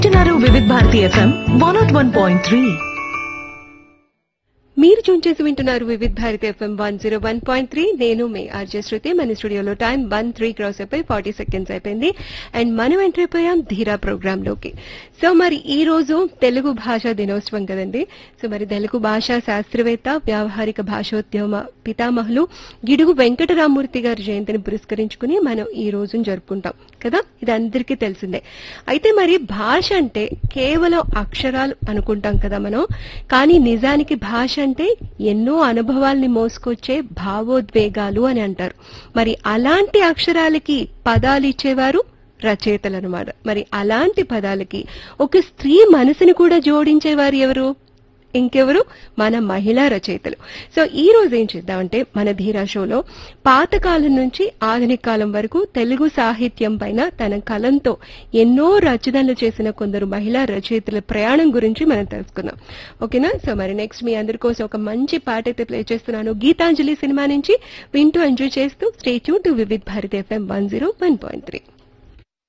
వింటున్నారు Vividh Bharati FM one not one point three మీరు tune చేసి వింటున్నారు Vividh Bharati FM one zero one point three నేను మే ఆర్జే శృతి మన స్టూడియోలో టైం వన్ త్రీ క్రాస్ అయిపోయి ఫార్టీ సెకండ్స్ అయిపోయింది అండ్ మనం ఎంటర్ అయిపోయాం ధీరా ప్రోగ్రామ్ లోకి సో మరి ఈ రోజు తెలుగు భాషా దినోత్సవం కదండి సో మరి తెలుగు భాషా శాస్త్రవేత్త వ్యావహారిక భాషోద్యమ పితామహులు గిడుగు వెంకటరామూర్తి గారి జయంతిని పురస్కరించుకుని మనం ఈ రోజును జరుపుకుంటాం కదా ఇది అందరికీ తెలిసిందే అయితే మరి భాష అంటే కేవలం అక్షరాలు అనుకుంటాం కదా మనం కానీ నిజానికి భాష అంటే ఎన్నో అనుభవాల్ని మోసుకొచ్చే భావోద్వేగాలు అని అంటారు మరి అలాంటి అక్షరాలకి పదాలు ఇచ్చేవారు రచయితలు అనమాట మరి అలాంటి పదాలకి ఒక స్త్రీ మనసుని కూడా జోడించేవారు ఎవరు ఇంకెవరు మన మహిళా రచయితలు సో ఈ రోజు ఏం చేద్దామంటే మన ధీరా షోలో పాతకాలం నుంచి ఆధునిక కాలం వరకు తెలుగు సాహిత్యం పైన తన కలంతో ఎన్నో రచనలు చేసిన కొందరు మహిళా రచయితల ప్రయాణం గురించి మనం తెలుసుకుందాం ఓకేనా సో మరి నెక్స్ట్ మీ అందరి కోసం ఒక మంచి పాట అయితే ప్లే చేస్తున్నాను గీతాంజలి సినిమా నుంచి వింటూ ఎంజాయ్ చేస్తూ stay tune to Vividh Bharati FM one zero one point three